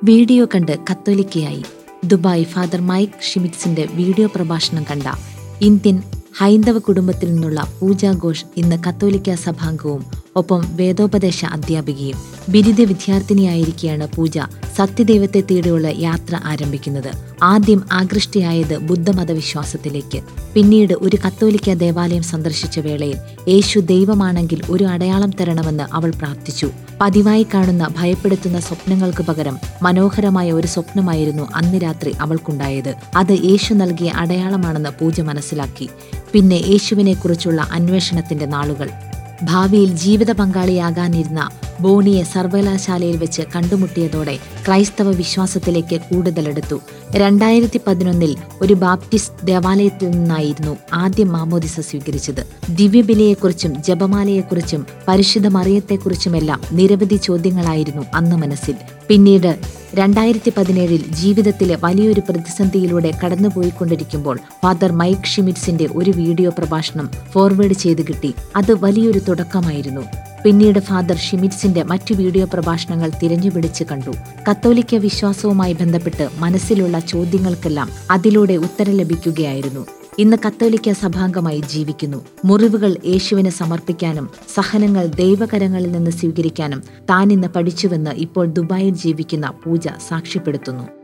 video കണ്ട് കത്തോലിക്കയായി Dubai father Mike ഷിമിറ്റ്സിന്റെ വീഡിയോ പ്രഭാഷണം കണ്ട ഇന്ത്യൻ ഹൈന്ദവ കുടുംബത്തിൽ നിന്നുള്ള പൂജ ഘോഷ് ഇന്ന് കത്തോലിക്ക സഭാംഗവും ഒപ്പം വേദോപദേശ അധ്യാപികയും ബിരുദ വിദ്യാർത്ഥിനിയായിരിക്കെയാണ് പൂജ സത്യദൈവത്തെ തേടിയുള്ള യാത്ര ആരംഭിക്കുന്നത് ആദ്യം ആകൃഷ്ടിയായത് ബുദ്ധമത വിശ്വാസത്തിലേക്ക് പിന്നീട് ഒരു കത്തോലിക്ക ദേവാലയം സന്ദർശിച്ച വേളയിൽ യേശു ദൈവമാണെങ്കിൽ ഒരു അടയാളം തരണമെന്ന് അവൾ പ്രാർത്ഥിച്ചു പതിവായി കാണുന്ന ഭയപ്പെടുത്തുന്ന സ്വപ്നങ്ങൾക്ക് പകരം മനോഹരമായ ഒരു സ്വപ്നമായിരുന്നു അന്ന് രാത്രി അവൾക്കുണ്ടായത് അത് യേശു നൽകിയ അടയാളമാണെന്ന് പൂജ മനസ്സിലാക്കി പിന്നെ യേശുവിനെക്കുറിച്ചുള്ള അന്വേഷണത്തിന്റെ നാളുകൾ ഭാവിയിൽ ജീവിത പങ്കാളിയാകാനിരുന്ന ബോണിയെ സർവകലാശാലയിൽ വെച്ച് കണ്ടുമുട്ടിയതോടെ ക്രൈസ്തവ വിശ്വാസത്തിലേക്ക് കൂടുതലെടുത്തു രണ്ടായിരത്തി പതിനൊന്നിൽ ഒരു ബാപ്റ്റിസ്റ്റ് ദേവാലയത്തിൽ നിന്നായിരുന്നു ആദ്യം മാമോദിസ സ്വീകരിച്ചത് ദിവ്യബലിയെക്കുറിച്ചും ജപമാലയെക്കുറിച്ചും പരിശുദ്ധ മറിയത്തെക്കുറിച്ചുമെല്ലാം നിരവധി ചോദ്യങ്ങളായിരുന്നു അന്ന് മനസ്സിൽ പിന്നീട് രണ്ടായിരത്തി പതിനേഴിൽ ജീവിതത്തിലെ വലിയൊരു പ്രതിസന്ധിയിലൂടെ കടന്നുപോയിക്കൊണ്ടിരിക്കുമ്പോൾ ഫാദർ മൈക്ക് ഷിമിറ്റ്സിന്റെ ഒരു വീഡിയോ പ്രഭാഷണം ഫോർവേഡ് ചെയ്ത് കിട്ടി അത് വലിയൊരു തുടക്കമായിരുന്നു പിന്നീട് ഫാദർ ഷിമിറ്റ്സിന്റെ മറ്റു വീഡിയോ പ്രഭാഷണങ്ങൾ തിരഞ്ഞുപിടിച്ച് കണ്ടു കത്തോലിക്ക വിശ്വാസവുമായി ബന്ധപ്പെട്ട് മനസ്സിലുള്ള ചോദ്യങ്ങൾക്കെല്ലാം അതിലൂടെ ഉത്തരം ലഭിക്കുകയായിരുന്നു ഇന്ന് കത്തോലിക്ക സഭാംഗമായി ജീവിക്കുന്നു മുറിവുകൾ യേശുവിന് സമർപ്പിക്കാനും സഹനങ്ങൾ ദൈവകരങ്ങളിൽ നിന്ന് സ്വീകരിക്കാനും താൻ ഇന്ന് പഠിച്ചുവെന്ന് ഇപ്പോൾ ദുബായിൽ ജീവിക്കുന്ന പൂജ സാക്ഷ്യപ്പെടുത്തുന്നു